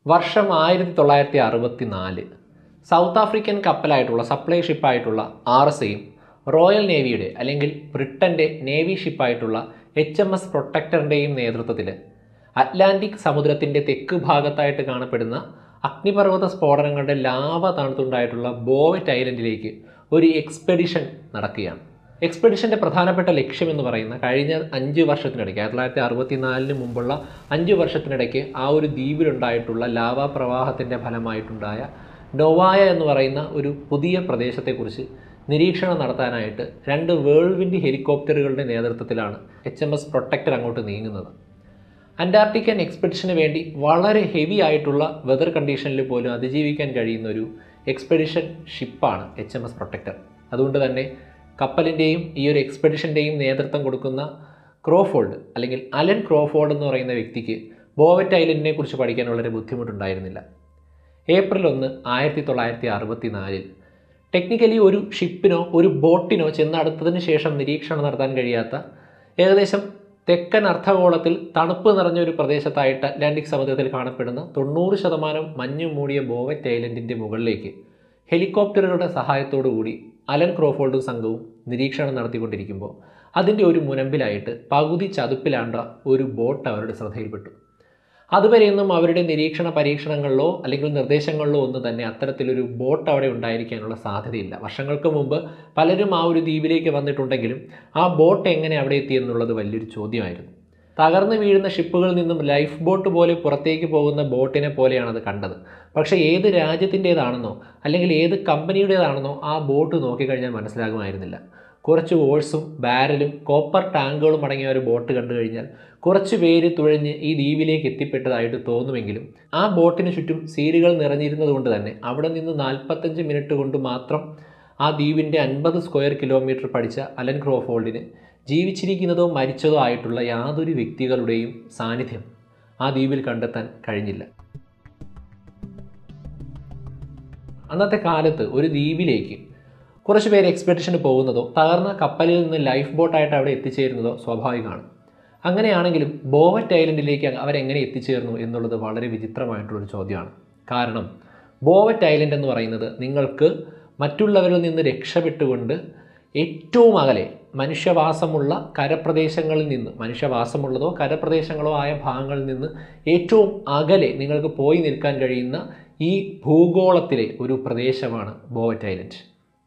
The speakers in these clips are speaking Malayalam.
വർഷം ആയിരത്തി തൊള്ളായിരത്തി അറുപത്തി നാല് സൗത്ത് ആഫ്രിക്കൻ കപ്പലായിട്ടുള്ള സപ്ലൈ ഷിപ്പായിട്ടുള്ള ആർ എസ് ഐയും റോയൽ നേവിയുടെ അല്ലെങ്കിൽ ബ്രിട്ടൻ്റെ നേവി ഷിപ്പായിട്ടുള്ള എച്ച് എം എസ് പ്രൊട്ടക്ടറിൻ്റെയും നേതൃത്വത്തിൽ അറ്റ്ലാന്റിക് സമുദ്രത്തിൻ്റെ തെക്ക് ഭാഗത്തായിട്ട് കാണപ്പെടുന്ന അഗ്നിപർവ്വത സ്ഫോടനങ്ങളുടെ ലാവ തണുത്തുണ്ടായിട്ടുള്ള ബോവറ്റ് ഐലൻഡിലേക്ക് ഒരു എക്സ്പെഡിഷൻ നടക്കുകയാണ് എക്സ്പെഡിഷൻ്റെ പ്രധാനപ്പെട്ട ലക്ഷ്യം എന്ന് പറയുന്ന കഴിഞ്ഞ അഞ്ച് വർഷത്തിനിടയ്ക്ക് ആയിരത്തി തൊള്ളായിരത്തി അറുപത്തിനാലിന് മുമ്പുള്ള അഞ്ച് വർഷത്തിനിടയ്ക്ക് ആ ഒരു ദ്വീപിലുണ്ടായിട്ടുള്ള ലാവാ പ്രവാഹത്തിൻ്റെ ഫലമായിട്ടുണ്ടായ നൊവായ എന്ന് പറയുന്ന ഒരു പുതിയ പ്രദേശത്തെക്കുറിച്ച് നിരീക്ഷണം നടത്താനായിട്ട് രണ്ട് വേൾവിൻഡ് ഹെലികോപ്റ്ററുകളുടെ നേതൃത്വത്തിലാണ് എച്ച് എം എസ് പ്രൊട്ടക്ടർ അങ്ങോട്ട് നീങ്ങുന്നത് അന്റാർട്ടിക്കൻ എക്സ്പെഡിഷന് വേണ്ടി വളരെ ഹെവി ആയിട്ടുള്ള വെതർ കണ്ടീഷനിൽ പോലും അതിജീവിക്കാൻ കഴിയുന്ന ഒരു എക്സ്പെഡിഷൻ ഷിപ്പാണ് എച്ച് എം എസ് പ്രൊട്ടക്ടർ അതുകൊണ്ട് തന്നെ കപ്പലിൻ്റെയും ഈ ഒരു എക്സ്പെഡിഷൻ്റെയും നേതൃത്വം കൊടുക്കുന്ന ക്രോഫോൾഡ് അല്ലെങ്കിൽ അലൻ ക്രോഫോൾഡ് എന്ന് പറയുന്ന വ്യക്തിക്ക് ബോവറ്റ് ഐലൻഡിനെ കുറിച്ച് പഠിക്കാൻ വളരെ ബുദ്ധിമുട്ടുണ്ടായിരുന്നില്ല ഏപ്രിൽ ഒന്ന് ആയിരത്തി തൊള്ളായിരത്തി അറുപത്തി നാലിൽ ടെക്നിക്കലി ഒരു ഷിപ്പിനോ ഒരു ബോട്ടിനോ ചെന്നടുത്തതിന് ശേഷം നിരീക്ഷണം നടത്താൻ കഴിയാത്ത ഏകദേശം തെക്കൻ അർദ്ധഗോളത്തിൽ തണുപ്പ് നിറഞ്ഞ ഒരു പ്രദേശത്തായിട്ട് അറ്റ്ലാന്റിക് സമുദ്രത്തിൽ കാണപ്പെടുന്ന തൊണ്ണൂറ് ശതമാനം മഞ്ഞു മൂടിയ ബോവറ്റ് ഐലൻഡിൻ്റെ മുകളിലേക്ക് ഹെലികോപ്റ്ററുകളുടെ സഹായത്തോടു കൂടി അലൻ ക്രോഫോൾഡും സംഘവും നിരീക്ഷണം നടത്തിക്കൊണ്ടിരിക്കുമ്പോൾ അതിൻ്റെ ഒരു മുനമ്പിലായിട്ട് പകുതി ചതുപ്പിലാണ്ട ഒരു ബോട്ട് അവരുടെ ശ്രദ്ധയിൽപ്പെട്ടു അതുവരെയൊന്നും അവരുടെ നിരീക്ഷണ പരീക്ഷണങ്ങളിലോ അല്ലെങ്കിൽ നിർദ്ദേശങ്ങളിലോ ഒന്നും തന്നെ അത്തരത്തിലൊരു ബോട്ട് അവിടെ ഉണ്ടായിരിക്കാനുള്ള സാധ്യതയില്ല വർഷങ്ങൾക്ക് മുമ്പ് പലരും ആ ഒരു ദ്വീപിലേക്ക് വന്നിട്ടുണ്ടെങ്കിലും ആ ബോട്ട് എങ്ങനെ അവിടെ എത്തി എന്നുള്ളത് വലിയൊരു ചോദ്യമായിരുന്നു തകർന്നു വീഴുന്ന ഷിപ്പുകളിൽ നിന്നും ലൈഫ് ബോട്ട് പോലെ പുറത്തേക്ക് പോകുന്ന ബോട്ടിനെ പോലെയാണ് അത് കണ്ടത് പക്ഷേ ഏത് രാജ്യത്തിൻ്റേതാണെന്നോ അല്ലെങ്കിൽ ഏത് കമ്പനിയുടേതാണെന്നോ ആ ബോട്ട് നോക്കിക്കഴിഞ്ഞാൽ മനസ്സിലാകുമായിരുന്നില്ല കുറച്ച് ഓഴ്സും ബാരലും കോപ്പർ ടാങ്കുകളും അടങ്ങിയ ഒരു ബോട്ട് കണ്ടു കഴിഞ്ഞാൽ കുറച്ച് പേര് തുഴഞ്ഞ് ഈ ദ്വീപിലേക്ക് എത്തിപ്പെട്ടതായിട്ട് തോന്നുമെങ്കിലും ആ ബോട്ടിന് ചുറ്റും സീലുകൾ നിറഞ്ഞിരുന്നത് കൊണ്ട് തന്നെ അവിടെ നിന്ന് നാൽപ്പത്തഞ്ച് മിനിറ്റ് കൊണ്ട് മാത്രം ആ ദ്വീപിൻ്റെ അൻപത് സ്ക്വയർ കിലോമീറ്റർ പഠിച്ച അലൻ ക്രോഫോൾഡിന് ജീവിച്ചിരിക്കുന്നതോ മരിച്ചതോ ആയിട്ടുള്ള യാതൊരു വ്യക്തികളുടെയും സാന്നിധ്യം ആ ദ്വീപിൽ കണ്ടെത്താൻ കഴിഞ്ഞില്ല അന്നത്തെ കാലത്ത് ഒരു ദ്വീപിലേക്ക് കുറച്ച് പേര് എക്സ്പെഡിഷന് പോകുന്നതോ തകർന്ന കപ്പലിൽ നിന്ന് ലൈഫ് ബോട്ടായിട്ട് അവിടെ എത്തിച്ചേരുന്നതോ സ്വാഭാവികമാണ് അങ്ങനെയാണെങ്കിലും ബോവറ്റ് ഐലൻഡിലേക്ക് അവരെങ്ങനെ എത്തിച്ചേർന്നു എന്നുള്ളത് വളരെ വിചിത്രമായിട്ടുള്ളൊരു ചോദ്യമാണ് കാരണം ബോവറ്റ് ഐലൻഡ് എന്ന് പറയുന്നത് നിങ്ങൾക്ക് മറ്റുള്ളവരിൽ നിന്ന് രക്ഷപ്പെട്ടുകൊണ്ട് ഏറ്റവും അകലെ മനുഷ്യവാസമുള്ള കരപ്രദേശങ്ങളിൽ നിന്ന് മനുഷ്യവാസമുള്ളതോ കരപ്രദേശങ്ങളോ ആയ ഭാഗങ്ങളിൽ നിന്ന് ഏറ്റവും അകലെ നിങ്ങൾക്ക് പോയി നിൽക്കാൻ കഴിയുന്ന ഈ ഭൂഗോളത്തിലെ ഒരു പ്രദേശമാണ് ബോവറ്റ് ഐലൻഡ്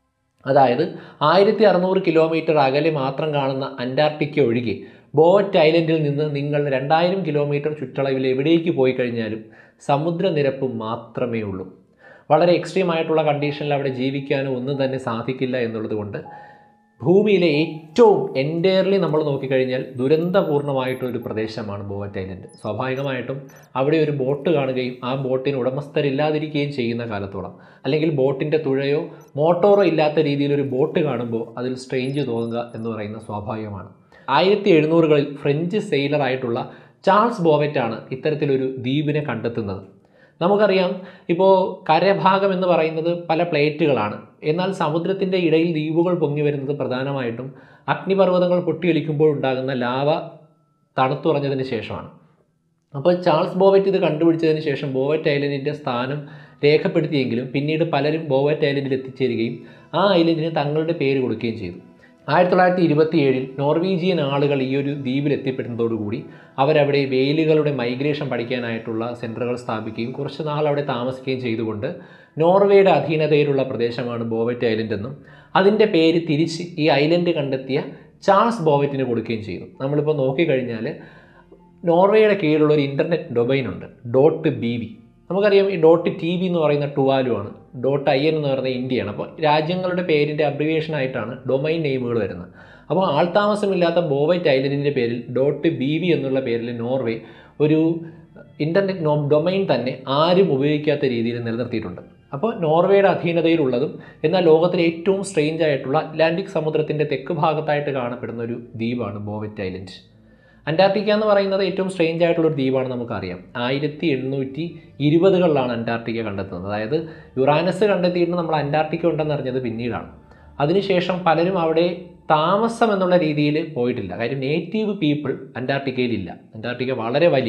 അതായത് ആയിരത്തി അറുന്നൂറ് കിലോമീറ്റർ അകലെ മാത്രം കാണുന്ന അന്റാർട്ടിക്ക ഒഴികെ ബോവറ്റ് ഐലൻഡിൽ നിന്ന് നിങ്ങൾ രണ്ടായിരം കിലോമീറ്റർ ചുറ്റളവിൽ എവിടേക്ക് പോയി കഴിഞ്ഞാലും സമുദ്രനിരപ്പ് മാത്രമേ ഉള്ളൂ വളരെ എക്സ്ട്രീം ആയിട്ടുള്ള കണ്ടീഷനിൽ അവിടെ ജീവിക്കാനോ ഒന്നും തന്നെ സാധിക്കില്ല എന്നുള്ളത് കൊണ്ട് ഭൂമിയിലെ ഏറ്റവും എൻറ്റയർലി നമ്മൾ നോക്കിക്കഴിഞ്ഞാൽ ദുരന്തപൂർണ്ണമായിട്ടൊരു പ്രദേശമാണ് ബോവറ്റ് ഐലൻഡ് സ്വാഭാവികമായിട്ടും അവിടെ ഒരു ബോട്ട് കാണുകയും ആ ബോട്ടിന് ഉടമസ്ഥരില്ലാതിരിക്കുകയും ചെയ്യുന്ന കാലത്തോളം അല്ലെങ്കിൽ ബോട്ടിൻ്റെ തുഴയോ മോട്ടോറോ ഇല്ലാത്ത രീതിയിലൊരു ബോട്ട് കാണുമ്പോൾ അതിൽ സ്ട്രെയിഞ്ച് തോന്നുക എന്ന് പറയുന്ന സ്വാഭാവികമാണ് ആയിരത്തി എഴുന്നൂറുകളിൽ ഫ്രഞ്ച് സെയിലറായിട്ടുള്ള ചാൾസ് ബോവറ്റാണ് ഇത്തരത്തിലൊരു ദ്വീപിനെ കണ്ടെത്തുന്നത് നമുക്കറിയാം ഇപ്പോൾ കരഭാഗം എന്ന് പറയുന്നത് പല പ്ലേറ്റുകളാണ് എന്നാൽ സമുദ്രത്തിൻ്റെ ഇടയിൽ ദ്വീപുകൾ പൊങ്ങി വരുന്നത് പ്രധാനമായിട്ടും അഗ്നിപർവ്വതങ്ങൾ പൊട്ടിയൊലിക്കുമ്പോൾ ഉണ്ടാകുന്ന ലാവ തണുത്തുറഞ്ഞതിന് ശേഷമാണ് അപ്പോൾ ചാൾസ് ബോവറ്റ് ഇത് കണ്ടുപിടിച്ചതിന് ശേഷം ബോവറ്റ് ഐലൻഡിൻ്റെ സ്ഥാനം രേഖപ്പെടുത്തിയെങ്കിലും പിന്നീട് പലരും ബോവറ്റ് ഐലൻഡിൽ എത്തിച്ചേരുകയും ആ ഐലൻഡിന് തങ്ങളുടെ പേര് കൊടുക്കുകയും ചെയ്തു ആയിരത്തി തൊള്ളായിരത്തി ഇരുപത്തിയേഴിൽ നോർവീജിയൻ ആളുകൾ ഈ ഒരു ദ്വീപിൽ എത്തിപ്പെടുന്നതോടുകൂടി അവരവിടെ വെയിലുകളുടെ മൈഗ്രേഷൻ പഠിക്കാനായിട്ടുള്ള സെൻറ്ററുകൾ സ്ഥാപിക്കുകയും കുറച്ച് നാൾ അവിടെ താമസിക്കുകയും ചെയ്തുകൊണ്ട് നോർവേയുടെ അധീനതയിലുള്ള പ്രദേശമാണ് ബോവറ്റ് ഐലൻഡ് എന്നും അതിൻ്റെ പേര് തിരിച്ച് ഈ ഐലൻഡ് കണ്ടെത്തിയ ചാൾസ് ബോവറ്റിന് കൊടുക്കുകയും ചെയ്തു നമ്മളിപ്പോൾ നോക്കിക്കഴിഞ്ഞാൽ നോർവേയുടെ കീഴിലുള്ള ഒരു ഇൻ്റർനെറ്റ് ഡൊമൈൻ ഉണ്ട് ഡോട്ട് ബി വി നമുക്കറിയാം ഈ ഡോട്ട് ടി വി എന്ന് പറയുന്ന ടുവാലു ആണ് ഡോട്ട് ഐ എൻ എന്ന് പറയുന്നത് ഇന്ത്യയാണ് അപ്പോൾ രാജ്യങ്ങളുടെ പേരിൻ്റെ അബ്രിവേഷൻ ആയിട്ടാണ് ഡൊമൈൻ നെയിമുകൾ വരുന്നത് അപ്പോൾ ആൾതാമസമില്ലാത്ത ബോവൈറ്റ് ഐലൻഡിൻ്റെ പേരിൽ ഡോട്ട് ബി വി എന്നുള്ള പേരിൽ നോർവേ ഒരു ഇൻ്റർനെറ്റ് നോ ഡൊമൈൻ തന്നെ ആരും ഉപയോഗിക്കാത്ത രീതിയിൽ നിലനിർത്തിയിട്ടുണ്ട് അപ്പോൾ നോർവേയുടെ അധീനതയിലുള്ളതും എന്നാൽ ലോകത്തിലെ ഏറ്റവും സ്ട്രേഞ്ച് ആയിട്ടുള്ള അറ്റ്ലാന്റിക് സമുദ്രത്തിൻ്റെ തെക്ക് ഭാഗത്തായിട്ട് കാണപ്പെടുന്ന ഒരു ദ്വീപാണ് ബോവറ്റ് ഐലൻഡ് അന്റാർട്ടിക്ക എന്ന് പറയുന്നത് ഏറ്റവും സ്ട്രേഞ്ച് ആയിട്ടുള്ള ഒരു ദ്വീപാണ് നമുക്കറിയാം ആയിരത്തി എണ്ണൂറ്റി ഇരുപതുകളിലാണ് അന്റാർട്ടിക്ക കണ്ടെത്തുന്നത് അതായത് യുറാനസ് കണ്ടെത്തിയിട്ട് നമ്മൾ അന്റാർട്ടിക്ക ഉണ്ടെന്ന് അറിഞ്ഞത് പിന്നീടാണ് അതിനുശേഷം പലരും അവിടെ താമസം എന്നുള്ള രീതിയിൽ പോയിട്ടില്ല കാര്യം നേറ്റീവ് പീപ്പിൾ അന്റാർട്ടിക്കയിലില്ല അന്റാർട്ടിക്ക വളരെ വലിയ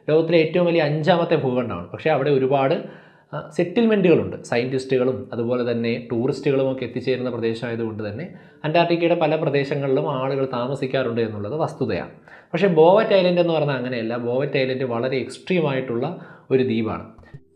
ലോകത്തിലെ ഏറ്റവും വലിയ അഞ്ചാമത്തെ ഭൂഖണ്ഡമാണ് പക്ഷേ അവിടെ ഒരുപാട് സെറ്റിൽമെൻറ്റുകളുണ്ട് സയൻറ്റിസ്റ്റുകളും അതുപോലെ തന്നെ ടൂറിസ്റ്റുകളും ഒക്കെ എത്തിച്ചേരുന്ന പ്രദേശമായതുകൊണ്ട് തന്നെ അന്റാർട്ടിക്കയുടെ പല പ്രദേശങ്ങളിലും ആളുകൾ താമസിക്കാറുണ്ട് എന്നുള്ളത് വസ്തുതയാണ് പക്ഷേ ബോവറ്റ് ഐലൻഡ് എന്ന് പറഞ്ഞാൽ അങ്ങനെയല്ല ബോവറ്റ് ഐലൻഡ് വളരെ എക്സ്ട്രീം ആയിട്ടുള്ള ഒരു ദ്വീപാണ്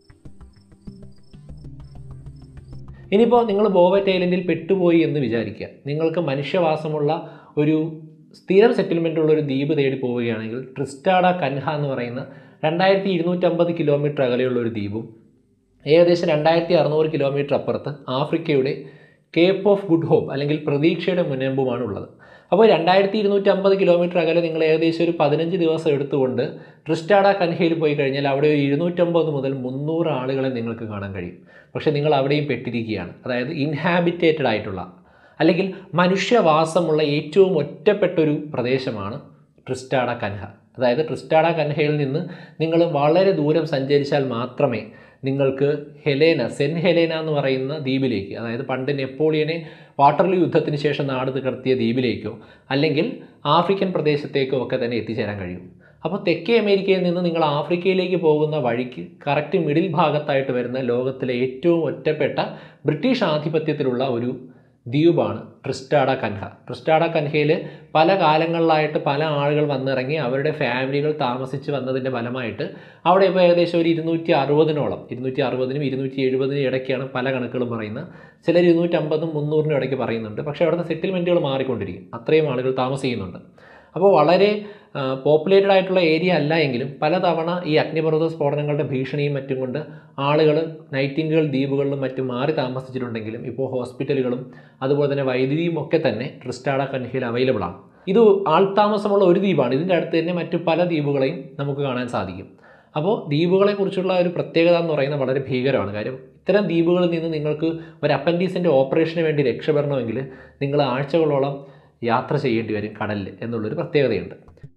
ഇനിയിപ്പോൾ നിങ്ങൾ ബോവറ്റ് ഐലൻഡിൽ പെട്ടുപോയി എന്ന് വിചാരിക്കുക നിങ്ങൾക്ക് മനുഷ്യവാസമുള്ള ഒരു സ്ഥിരം സെറ്റിൽമെൻ്റ് ഉള്ള ഒരു ദ്വീപ് തേടി പോവുകയാണെങ്കിൽ ട്രിസ്റ്റാഡ കൻഹ എന്ന് പറയുന്ന രണ്ടായിരത്തി ഇരുന്നൂറ്റമ്പത് കിലോമീറ്റർ അകലെയുള്ള ഒരു ദ്വീപും ഏകദേശം രണ്ടായിരത്തി അറുന്നൂറ് കിലോമീറ്റർ അപ്പുറത്ത് ആഫ്രിക്കയുടെ കേപ്പ് ഓഫ് ഗുഡ് ഹോപ്പ് അല്ലെങ്കിൽ പ്രതീക്ഷയുടെ മുനമ്പുമാണ് ഉള്ളത് അപ്പോൾ രണ്ടായിരത്തി ഇരുന്നൂറ്റമ്പത് കിലോമീറ്റർ അകലെ നിങ്ങൾ ഏകദേശം ഒരു പതിനഞ്ച് ദിവസം എടുത്തുകൊണ്ട് ട്രിസ്റ്റാഡ കൻഹയിൽ പോയി കഴിഞ്ഞാൽ അവിടെ ഒരു ഇരുന്നൂറ്റമ്പത് മുതൽ മുന്നൂറ് ആളുകളെ നിങ്ങൾക്ക് കാണാൻ കഴിയും പക്ഷേ നിങ്ങൾ അവിടെയും പെട്ടിരിക്കുകയാണ് അതായത് ഇൻഹാബിറ്റേറ്റഡ് ആയിട്ടുള്ള അല്ലെങ്കിൽ മനുഷ്യവാസമുള്ള ഏറ്റവും ഒറ്റപ്പെട്ടൊരു പ്രദേശമാണ് ട്രിസ്റ്റാഡ കൻഹ അതായത് ട്രിസ്റ്റാഡ കൻഹയിൽ നിന്ന് നിങ്ങൾ വളരെ ദൂരം സഞ്ചരിച്ചാൽ മാത്രമേ നിങ്ങൾക്ക് ഹെലേന സെൻ ഹെലേന എന്ന് പറയുന്ന ദ്വീപിലേക്ക് അതായത് പണ്ട് നെപ്പോളിയനെ വാട്ടർലൂ യുദ്ധത്തിന് ശേഷം നാട് കടത്തിയ ദ്വീപിലേക്കോ അല്ലെങ്കിൽ ആഫ്രിക്കൻ പ്രദേശത്തേക്കോ ഒക്കെ തന്നെ എത്തിച്ചേരാൻ കഴിയും അപ്പോൾ തെക്കേ അമേരിക്കയിൽ നിന്ന് നിങ്ങൾ ആഫ്രിക്കയിലേക്ക് പോകുന്ന വഴിക്ക് കറക്റ്റ് മിഡിൽ ഭാഗത്തായിട്ട് വരുന്ന ലോകത്തിലെ ഏറ്റവും ഒറ്റപ്പെട്ട ബ്രിട്ടീഷ് ആധിപത്യത്തിലുള്ള ഒരു ദ്വീപാണ് ട്രിസ്റ്റാഡ കൻഹ ട്രിസ്റ്റാഡ കൻഹയിൽ പല കാലങ്ങളിലായിട്ട് പല ആളുകൾ വന്നിറങ്ങി അവരുടെ ഫാമിലികൾ താമസിച്ച് വന്നതിൻ്റെ ഫലമായിട്ട് അവിടെ ഇപ്പോൾ ഏകദേശം ഒരു ഇരുന്നൂറ്റി അറുപതിനോളം ഇരുന്നൂറ്റി അറുപതിനും ഇരുന്നൂറ്റി എഴുപതിനും ഇടയ്ക്കാണ് പല കണക്കുകളും പറയുന്നത് ചിലർ ഇരുന്നൂറ്റമ്പതും മുന്നൂറിനും ഇടയ്ക്ക് പറയുന്നുണ്ട് പക്ഷേ അവിടുത്തെ സെറ്റിൽമെൻറ്റുകൾ മാറിക്കൊണ്ടിരിക്കും അത്രയും ആളുകൾ താമസിക്കുന്നുണ്ട് അപ്പോൾ വളരെ പോപ്പുലേറ്റഡ് ആയിട്ടുള്ള ഏരിയ അല്ല എങ്കിലും പലതവണ ഈ അഗ്നിപർവ്വത സ്ഫോടനങ്ങളുടെ ഭീഷണിയും മറ്റും കൊണ്ട് ആളുകൾ നൈറ്റിംഗുകൾ ദ്വീപുകളിലും മറ്റും മാറി താമസിച്ചിട്ടുണ്ടെങ്കിലും ഇപ്പോൾ ഹോസ്പിറ്റലുകളും അതുപോലെ തന്നെ വൈദ്യുതിയും ഒക്കെ തന്നെ ട്രിസ്റ്റാഡ കൻഹയിൽ അവൈലബിൾ ആണ് ഇത് ആൾത്താമസമുള്ള ഒരു ദ്വീപാണ് ഇതിൻ്റെ അടുത്ത് തന്നെ മറ്റു പല ദ്വീപുകളെയും നമുക്ക് കാണാൻ സാധിക്കും അപ്പോൾ ദ്വീപുകളെക്കുറിച്ചുള്ള ഒരു പ്രത്യേകത എന്ന് പറയുന്നത് വളരെ ഭീകരമാണ് കാര്യം ഇത്തരം ദ്വീപുകളിൽ നിന്ന് നിങ്ങൾക്ക് ഒരു അപ്പൻഡീസിൻ്റെ ഓപ്പറേഷന് വേണ്ടി രക്ഷപ്പെടണമെങ്കിൽ നിങ്ങൾ ആഴ്ചകളോളം യാത്ര ചെയ്യേണ്ടി വരും കടലിൽ എന്നുള്ളൊരു പ്രത്യേകതയുണ്ട്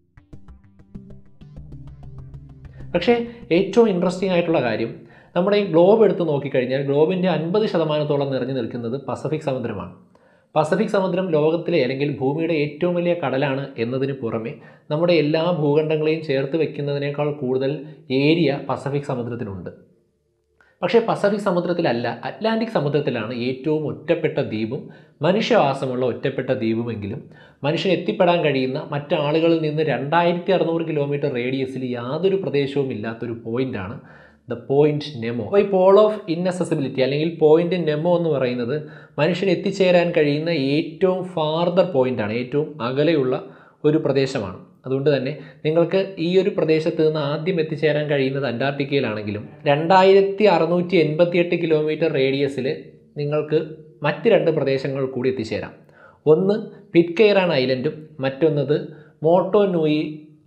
പക്ഷേ ഏറ്റവും ഇൻട്രസ്റ്റിംഗ് ആയിട്ടുള്ള കാര്യം നമ്മുടെ ഈ ഗ്ലോബ് എടുത്ത് നോക്കിക്കഴിഞ്ഞാൽ ഗ്ലോബിൻ്റെ അൻപത് ശതമാനത്തോളം നിറഞ്ഞു നിൽക്കുന്നത് പസഫിക് സമുദ്രമാണ് പസഫിക് സമുദ്രം ലോകത്തിലെ അല്ലെങ്കിൽ ഭൂമിയുടെ ഏറ്റവും വലിയ കടലാണ് എന്നതിന് പുറമെ നമ്മുടെ എല്ലാ ഭൂഖണ്ഡങ്ങളെയും ചേർത്ത് വെക്കുന്നതിനേക്കാൾ കൂടുതൽ ഏരിയ പസഫിക് സമുദ്രത്തിനുണ്ട് പക്ഷേ പസഫിക് സമുദ്രത്തിലല്ല അറ്റ്ലാന്റിക് സമുദ്രത്തിലാണ് ഏറ്റവും ഒറ്റപ്പെട്ട ദ്വീപും മനുഷ്യവാസമുള്ള ഒറ്റപ്പെട്ട ദ്വീപുമെങ്കിലും മനുഷ്യൻ എത്തിപ്പെടാൻ കഴിയുന്ന മറ്റാളുകളിൽ നിന്ന് രണ്ടായിരത്തി അറുന്നൂറ് കിലോമീറ്റർ റേഡിയസിൽ യാതൊരു പ്രദേശവും ഇല്ലാത്തൊരു പോയിൻ്റാണ് ദ പോയിന്റ് നെമോ അപ്പോൾ ഈ പോൾ ഓഫ് ഇൻഅസസിബിലിറ്റി അല്ലെങ്കിൽ പോയിന്റ് നെമോ എന്ന് പറയുന്നത് മനുഷ്യൻ എത്തിച്ചേരാൻ കഴിയുന്ന ഏറ്റവും ഫാർദർ പോയിൻ്റാണ് ഏറ്റവും അകലെയുള്ള ഒരു പ്രദേശമാണ് അതുകൊണ്ട് തന്നെ നിങ്ങൾക്ക് ഈ ഒരു പ്രദേശത്ത് നിന്ന് ആദ്യം എത്തിച്ചേരാൻ കഴിയുന്നത് അന്റാർട്ടിക്കയിലാണെങ്കിലും രണ്ടായിരത്തി അറുന്നൂറ്റി എൺപത്തിയെട്ട് കിലോമീറ്റർ റേഡിയസിൽ നിങ്ങൾക്ക് മറ്റ് രണ്ട് പ്രദേശങ്ങൾ കൂടി എത്തിച്ചേരാം ഒന്ന് പിറ്റ്കെയറാൻ ഐലൻഡും മറ്റൊന്നത് Motu Nui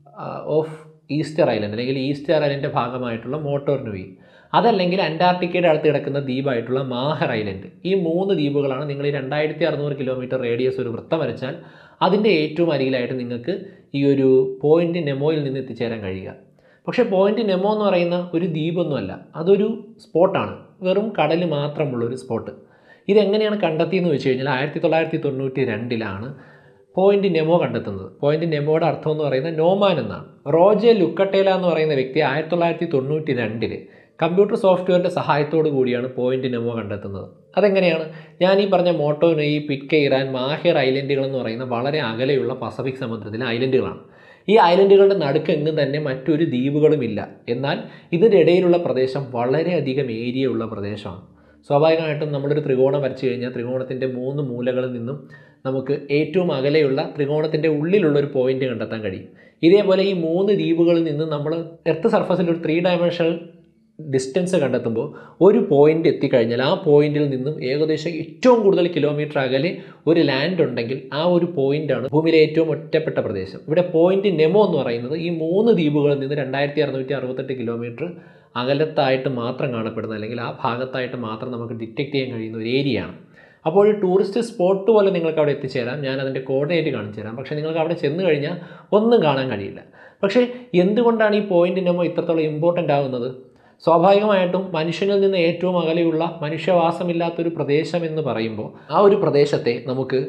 of Easter Island അല്ലെങ്കിൽ ഈസ്റ്റർ ഐലൻഡിൻ്റെ ഭാഗമായിട്ടുള്ള മോട്ടോർ നൂയി അതല്ലെങ്കിൽ അന്റാർട്ടിക്കയുടെ അടുത്ത് കിടക്കുന്ന ദ്വീപായിട്ടുള്ള മാഹർ ഐലൻഡ് ഈ മൂന്ന് ദ്വീപുകളാണ് നിങ്ങൾ ഈ രണ്ടായിരത്തി അറുന്നൂറ് കിലോമീറ്റർ റേഡിയസ് ഒരു വൃത്തം വരച്ചാൽ അതിൻ്റെ ഏറ്റവും അരികിലായിട്ട് നിങ്ങൾക്ക് ഈ ഒരു പോയിന്റ് നെമോയിൽ നിന്ന് എത്തിച്ചേരാൻ കഴിയുക പക്ഷേ പോയിന്റ് നെമോ എന്ന് പറയുന്ന ഒരു ദ്വീപൊന്നുമല്ല അതൊരു സ്പോട്ടാണ് വെറും കടൽ മാത്രമുള്ള ഒരു സ്പോട്ട് ഇതെങ്ങനെയാണ് കണ്ടെത്തിയെന്ന് വെച്ച് കഴിഞ്ഞാൽ ആയിരത്തി തൊള്ളായിരത്തി തൊണ്ണൂറ്റി രണ്ടിലാണ് പോയിന്റ് നെമോ കണ്ടെത്തുന്നത് പോയിന്റ് നെമോയുടെ അർത്ഥം എന്ന് പറയുന്നത് നോമാൻ എന്നാണ് റോജെ ലുക്കട്ടേല എന്ന് പറയുന്ന വ്യക്തി ആയിരത്തി തൊള്ളായിരത്തി തൊണ്ണൂറ്റി രണ്ടിൽ കമ്പ്യൂട്ടർ സോഫ്റ്റ്വെയറിൻ്റെ സഹായത്തോടു കൂടിയാണ് പോയിന്റ് നെമോ കണ്ടെത്തുന്നത് അതെങ്ങനെയാണ് ഞാൻ ഈ പറഞ്ഞ മോട്ടോ നെയ് പിറ്റ്കെ ഇറാൻ മാഹിർ ഐലൻഡുകൾ എന്ന് പറയുന്ന വളരെ അകലെയുള്ള പസഫിക് സമുദ്രത്തിലെ ഐലൻഡുകളാണ് ഈ ഐലൻഡുകളുടെ നടുക്കെങ്ങും തന്നെ മറ്റൊരു ദ്വീപുകളുമില്ല എന്നാൽ ഇതിൻ്റെ ഇടയിലുള്ള പ്രദേശം വളരെയധികം ഏരിയ ഉള്ള പ്രദേശമാണ് സ്വാഭാവികമായിട്ടും നമ്മളൊരു ത്രികോണം വരച്ചു കഴിഞ്ഞാൽ ത്രികോണത്തിൻ്റെ മൂന്ന് മൂലകളിൽ നിന്നും നമുക്ക് ഏറ്റവും അകലെയുള്ള ത്രികോണത്തിൻ്റെ ഉള്ളിലുള്ള ഒരു പോയിന്റ് കണ്ടെത്താൻ കഴിയും ഇതേപോലെ ഈ മൂന്ന് ദ്വീപുകളിൽ നിന്ന് നമ്മൾ എർത്ത് സർഫസിൽ ഒരു ത്രീ ഡയമെൻഷണൽ ഡിസ്റ്റൻസ് കണ്ടെത്തുമ്പോൾ ഒരു പോയിന്റ് എത്തിക്കഴിഞ്ഞാൽ ആ പോയിന്റിൽ നിന്നും ഏകദേശം ഏറ്റവും കൂടുതൽ കിലോമീറ്റർ അകലെ ഒരു ലാൻഡ് ഉണ്ടെങ്കിൽ ആ ഒരു പോയിന്റാണ് ഭൂമിയിലെ ഏറ്റവും ഒറ്റപ്പെട്ട പ്രദേശം ഇവിടെ പോയിന്റ് നെമോ എന്ന് പറയുന്നത് ഈ മൂന്ന് ദ്വീപുകളിൽ നിന്ന് രണ്ടായിരത്തി അറുന്നൂറ്റി അറുപത്തെട്ട് കിലോമീറ്റർ അകലത്തായിട്ട് മാത്രം കാണപ്പെടുന്ന അല്ലെങ്കിൽ ആ ഭാഗത്തായിട്ട് മാത്രം നമുക്ക് ഡിറ്റക്ട് ചെയ്യാൻ കഴിയുന്ന ഒരു ഏരിയയാണ് അപ്പോൾ ഒരു ടൂറിസ്റ്റ് സ്പോട്ട് പോലെ നിങ്ങൾക്ക് അവിടെ എത്തിച്ചേരാം ഞാൻ അതിൻ്റെ കോർഡിനേറ്റ് കാണിച്ചു തരാം പക്ഷേ നിങ്ങൾക്ക് അവിടെ ചെന്ന് കഴിഞ്ഞാൽ ഒന്നും കാണാൻ കഴിയില്ല പക്ഷേ എന്തുകൊണ്ടാണ് ഈ പോയിന്റ് നെമോ ഇത്രത്തോളം ഇമ്പോർട്ടൻ്റ് ആകുന്നത് സ്വാഭാവികമായിട്ടും മനുഷ്യനിൽ നിന്ന് ഏറ്റവും അകലെയുള്ള മനുഷ്യവാസമില്ലാത്തൊരു പ്രദേശം എന്ന് പറയുമ്പോൾ ആ ഒരു പ്രദേശത്തെ നമുക്ക്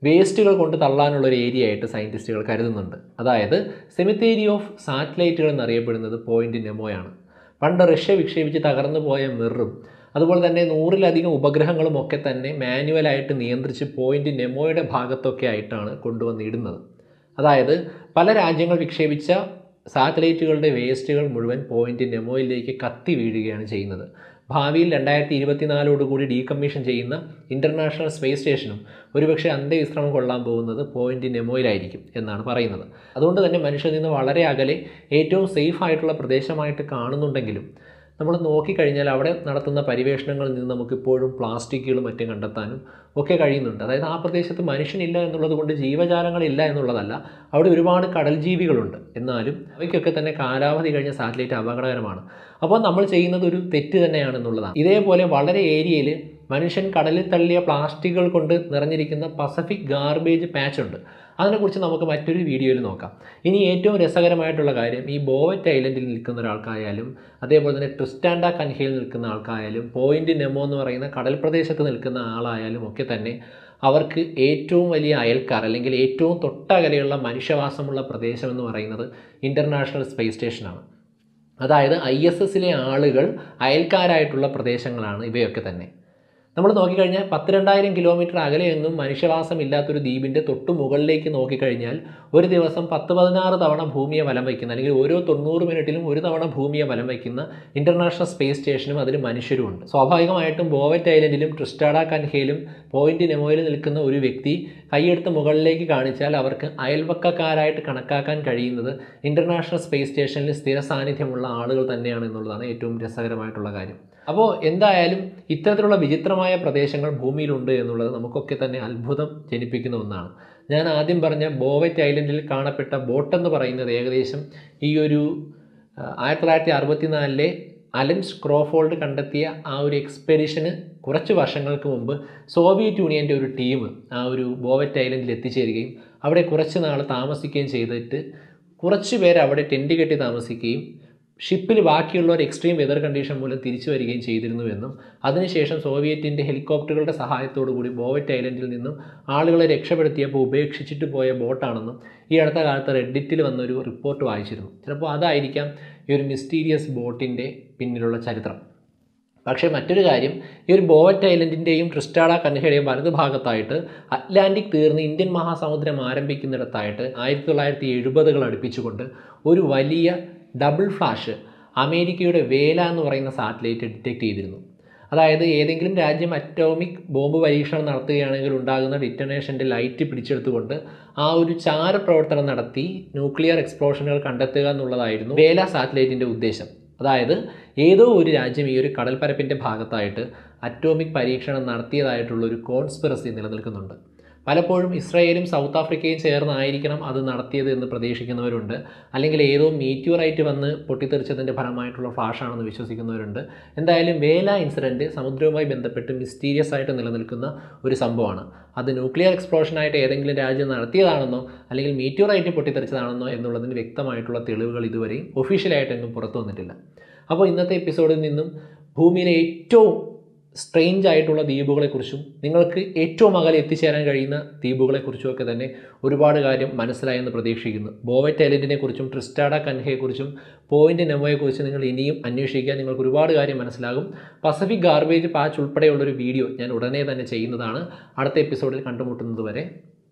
വേസ്റ്റുകൾ കൊണ്ട് തള്ളാനുള്ള ഒരു ഏരിയ ആയിട്ട് സയൻറ്റിസ്റ്റുകൾ കരുതുന്നുണ്ട് അതായത് സെമിത്തേരി ഓഫ് സാറ്റലൈറ്റുകൾ എന്നറിയപ്പെടുന്നത് പോയിന്റ് നെമോയാണ് പണ്ട് റഷ്യ വിക്ഷേപിച്ച് തകർന്നു പോയ മിറും അതുപോലെ തന്നെ നൂറിലധികം ഉപഗ്രഹങ്ങളും ഒക്കെ തന്നെ മാനുവലായിട്ട് നിയന്ത്രിച്ച് പോയിന്റ് നെമോയുടെ ഭാഗത്തൊക്കെ ആയിട്ടാണ് കൊണ്ടുവന്നിടുന്നത് അതായത് പല രാജ്യങ്ങൾ വിക്ഷേപിച്ച സാറ്റലൈറ്റുകളുടെ വേസ്റ്റുകൾ മുഴുവൻ പോയിന്റ് നെമോയിലേക്ക് കത്തി വീഴുകയാണ് ചെയ്യുന്നത് ഭാവിയിൽ രണ്ടായിരത്തി ഇരുപത്തിനാലോടുകൂടി ഡീകമ്മീഷൻ ചെയ്യുന്ന ഇൻ്റർനാഷണൽ സ്പേസ് സ്റ്റേഷനും ഒരുപക്ഷെ അന്ത്യവിശ്രമം കൊള്ളാൻ പോകുന്നത് പോയിന്റ് നെമോയിലായിരിക്കും എന്നാണ് പറയുന്നത് അതുകൊണ്ട് തന്നെ മനുഷ്യരിൽ നിന്ന് വളരെ അകലെ ഏറ്റവും സേഫ് ആയിട്ടുള്ള പ്രദേശമായിട്ട് കാണുന്നുണ്ടെങ്കിലും നമ്മൾ നോക്കിക്കഴിഞ്ഞാൽ അവിടെ നടത്തുന്ന പരിവേഷണങ്ങളിൽ നിന്ന് നമുക്കിപ്പോഴും പ്ലാസ്റ്റിക്കുകളും മറ്റും കണ്ടെത്താനും ഒക്കെ കഴിയുന്നുണ്ട് അതായത് ആ പ്രദേശത്ത് മനുഷ്യനില്ല എന്നുള്ളത് കൊണ്ട് ജീവജാലങ്ങളില്ല എന്നുള്ളതല്ല അവിടെ ഒരുപാട് കടൽ ജീവികളുണ്ട് എന്നാലും അവയ്ക്കൊക്കെ തന്നെ കാലാവധി കഴിഞ്ഞ സാറ്റലൈറ്റ് അപകടകരമാണ് അപ്പോൾ നമ്മൾ ചെയ്യുന്നത് ഒരു തെറ്റ് തന്നെയാണെന്നുള്ളതാണ് ഇതേപോലെ വളരെ ഏരിയയിൽ മനുഷ്യൻ കടലിൽ തള്ളിയ പ്ലാസ്റ്റിക്കുകൾ കൊണ്ട് നിറഞ്ഞിരിക്കുന്ന പസഫിക് ഗാർബേജ് പാച്ച് ഉണ്ട് അതിനെക്കുറിച്ച് നമുക്ക് മറ്റൊരു വീഡിയോയിൽ നോക്കാം ഇനി ഏറ്റവും രസകരമായിട്ടുള്ള കാര്യം ഈ ബോവറ്റ് ഐലൻഡിൽ നിൽക്കുന്ന ഒരാൾക്കായാലും അതേപോലെ തന്നെ ട്രിസ്റ്റാൻഡ കൻഹയിൽ നിൽക്കുന്ന ആൾക്കായാലും പോയിന്റ് നെമോ എന്ന് പറയുന്ന കടൽ പ്രദേശത്ത് നിൽക്കുന്ന ആളായാലും ഒക്കെ തന്നെ അവർക്ക് ഏറ്റവും വലിയ അയൽക്കാർ അല്ലെങ്കിൽ ഏറ്റവും തൊട്ടകലെയുള്ള മനുഷ്യവാസമുള്ള പ്രദേശം എന്ന് പറയുന്നത് ഇൻ്റർനാഷണൽ സ്പേസ് സ്റ്റേഷനാണ് അതായത് ഐ എസ് എസിലെ ആളുകൾ അയൽക്കാരായിട്ടുള്ള പ്രദേശങ്ങളാണ് ഇവയൊക്കെ തന്നെ നമ്മൾ നോക്കിക്കഴിഞ്ഞാൽ പത്ത് രണ്ടായിരം കിലോമീറ്റർ അകലെയൊന്നും മനുഷ്യവാസം ഇല്ലാത്തൊരു ദ്വീപിൻ്റെ തൊട്ടു മുകളിലേക്ക് നോക്കിക്കഴിഞ്ഞാൽ ഒരു ദിവസം പത്ത് പതിനാറ് തവണ ഭൂമിയെ വലം വയ്ക്കുന്ന അല്ലെങ്കിൽ ഓരോ തൊണ്ണൂറ് മിനിറ്റിലും ഒരു തവണ ഭൂമിയെ വലം വയ്ക്കുന്ന ഇൻ്റർനാഷണൽ സ്പേസ് സ്റ്റേഷനും അതിൽ മനുഷ്യരുമുണ്ട് സ്വാഭാവികമായിട്ടും ബോവറ്റ് ഐലൻഡിലും ട്രിസ്റ്റാഡ കൻഹയിലും പോയിന്റ് നെമോയിൽ നിൽക്കുന്ന ഒരു വ്യക്തി കൈയെടുത്ത് മുകളിലേക്ക് കാണിച്ചാൽ അവർക്ക് അയൽവക്കക്കാരായിട്ട് കണക്കാക്കാൻ കഴിയുന്നത് ഇൻ്റർനാഷണൽ സ്പേസ് സ്റ്റേഷനിൽ സ്ഥിര സാന്നിധ്യമുള്ള ആളുകൾ തന്നെയാണ് എന്നുള്ളതാണ് ഏറ്റവും രസകരമായിട്ടുള്ള കാര്യം അപ്പോൾ എന്തായാലും ഇത്തരത്തിലുള്ള വിചിത്രമായ പ്രദേശങ്ങൾ ഭൂമിയിലുണ്ട് എന്നുള്ളത് നമുക്കൊക്കെ തന്നെ അത്ഭുതം ജനിപ്പിക്കുന്ന ഒന്നാണ് ഞാൻ ആദ്യം പറഞ്ഞ ബോവറ്റ് ഐലൻഡിൽ കാണപ്പെട്ട ബോട്ട് എന്ന് പറയുന്നത് ഏകദേശം ഈ ഒരു ആയിരത്തി തൊള്ളായിരത്തി അറുപത്തിനാലിലെ അലൻസ് ക്രോഫോൾഡ് കണ്ടെത്തിയ ആ ഒരു എക്സ്പെഡിഷന് കുറച്ച് വർഷങ്ങൾക്ക് മുമ്പ് സോവിയറ്റ് യൂണിയൻ്റെ ഒരു ടീം ആ ഒരു ബോവറ്റ് ഐലൻഡിൽ എത്തിച്ചേരുകയും അവിടെ കുറച്ച് നാൾ താമസിക്കുകയും ചെയ്തിട്ട് കുറച്ച് പേര് അവിടെ ടെൻറ്റ് കെട്ടി താമസിക്കുകയും ഷിപ്പിൽ ബാക്കിയുള്ളവർ എക്സ്ട്രീം വെതർ കണ്ടീഷൻ മൂലം തിരിച്ചു വരികയും ചെയ്തിരുന്നുവെന്നും അതിനുശേഷം സോവിയറ്റിൻ്റെ ഹെലികോപ്റ്ററുകളുടെ സഹായത്തോടു കൂടി ബോവറ്റ് ഐലൻഡിൽ നിന്നും ആളുകളെ രക്ഷപ്പെടുത്തിയപ്പോൾ ഉപേക്ഷിച്ചിട്ട് പോയ ബോട്ടാണെന്നും ഈ അടുത്ത കാലത്ത് റെഡിറ്റിൽ വന്നൊരു റിപ്പോർട്ട് വായിച്ചിരുന്നു ചിലപ്പോൾ അതായിരിക്കാം ഈ ഒരു മിസ്റ്റീരിയസ് ബോട്ടിൻ്റെ പിന്നിലുള്ള ചരിത്രം പക്ഷേ മറ്റൊരു കാര്യം ഈ ഒരു ബോവറ്റ് ഐലൻഡിൻ്റെയും ട്രിസ്റ്റാഡ കൻഹയുടെയും വലതുഭാഗത്തായിട്ട് അറ്റ്ലാന്റിക് തീർന്ന് ഇന്ത്യൻ മഹാസമുദ്രം ആരംഭിക്കുന്നിടത്തായിട്ട് ആയിരത്തി തൊള്ളായിരത്തി എഴുപതുകൾ അടുപ്പിച്ചുകൊണ്ട് ഒരു വലിയ ഡബിൾ ഫ്ലാഷ് അമേരിക്കയുടെ വേല എന്ന് പറയുന്ന സാറ്റലൈറ്റ് ഡിറ്റക്ട് ചെയ്തിരുന്നു അതായത് ഏതെങ്കിലും രാജ്യം അറ്റോമിക് ബോംബ് പരീക്ഷണം നടത്തുകയാണെങ്കിൽ ഉണ്ടാകുന്ന ഡിറ്റനേഷൻ്റെ ലൈറ്റ് പിടിച്ചെടുത്തുകൊണ്ട് ആ ഒരു ചാരപ്രവർത്തനം നടത്തി ന്യൂക്ലിയർ എക്സ്പ്ലോഷനുകൾ കണ്ടെത്തുക എന്നുള്ളതായിരുന്നു വേല സാറ്റലൈറ്റിൻ്റെ ഉദ്ദേശം അതായത് ഏതോ ഒരു രാജ്യം ഈ ഒരു കടൽപ്പരപ്പിൻ്റെ ഭാഗത്തായിട്ട് അറ്റോമിക് പരീക്ഷണം നടത്തിയതായിട്ടുള്ള ഒരു കോൺസ്പിറസി നിലനിൽക്കുന്നുണ്ട് പലപ്പോഴും ഇസ്രായേലും സൗത്ത് ആഫ്രിക്കയും ചേർന്നായിരിക്കണം അത് നടത്തിയത് എന്ന് പ്രതീക്ഷിക്കുന്നവരുണ്ട് അല്ലെങ്കിൽ ഏതോ മീറ്റ്യൂറൈറ്റ് വന്ന് പൊട്ടിത്തെറിച്ചതിൻ്റെ ഫലമായിട്ടുള്ള ഫ്ലാഷാണെന്ന് വിശ്വസിക്കുന്നവരുണ്ട് എന്തായാലും വേല ഇൻസിഡൻറ്റ് സമുദ്രവുമായി ബന്ധപ്പെട്ട് മിസ്റ്റീരിയസ് ആയിട്ട് നിലനിൽക്കുന്ന ഒരു സംഭവമാണ് അത് ന്യൂക്ലിയർ എക്സ്പ്ലോഷനായിട്ട് ഏതെങ്കിലും രാജ്യം നടത്തിയതാണെന്നോ അല്ലെങ്കിൽ മീറ്റ്യൂറൈറ്റ് പൊട്ടിത്തെറിച്ചതാണെന്നോ എന്നുള്ളതിന് വ്യക്തമായിട്ടുള്ള തെളിവുകൾ ഇതുവരെയും ഒഫീഷ്യലായിട്ടെങ്ങും പുറത്തു വന്നിട്ടില്ല അപ്പോൾ ഇന്നത്തെ എപ്പിസോഡിൽ നിന്നും ഭൂമിയിലെ ഏറ്റവും സ്ട്രെയിഞ്ച് ആയിട്ടുള്ള ദ്വീപുകളെക്കുറിച്ചും നിങ്ങൾക്ക് ഏറ്റവും അകലെ എത്തിച്ചേരാൻ കഴിയുന്ന ദ്വീപുകളെക്കുറിച്ചും ഒക്കെ തന്നെ ഒരുപാട് കാര്യം മനസ്സിലായെന്ന് പ്രതീക്ഷിക്കുന്നു ബോവറ്റ് ഐലൻഡിനെ കുറിച്ചും ട്രിസ്റ്റാഡ കൻഹയെക്കുറിച്ചും പോയിന്റ് നെമോയെക്കുറിച്ചും നിങ്ങൾ ഇനിയും അന്വേഷിക്കാൻ നിങ്ങൾക്ക് ഒരുപാട് കാര്യം മനസ്സിലാകും പസഫിക് ഗാർബേജ് പാച്ച് ഉൾപ്പെടെയുള്ളൊരു വീഡിയോ ഞാൻ ഉടനെ തന്നെ ചെയ്യുന്നതാണ് അടുത്ത എപ്പിസോഡിൽ കണ്ടുമുട്ടുന്നത് വരെ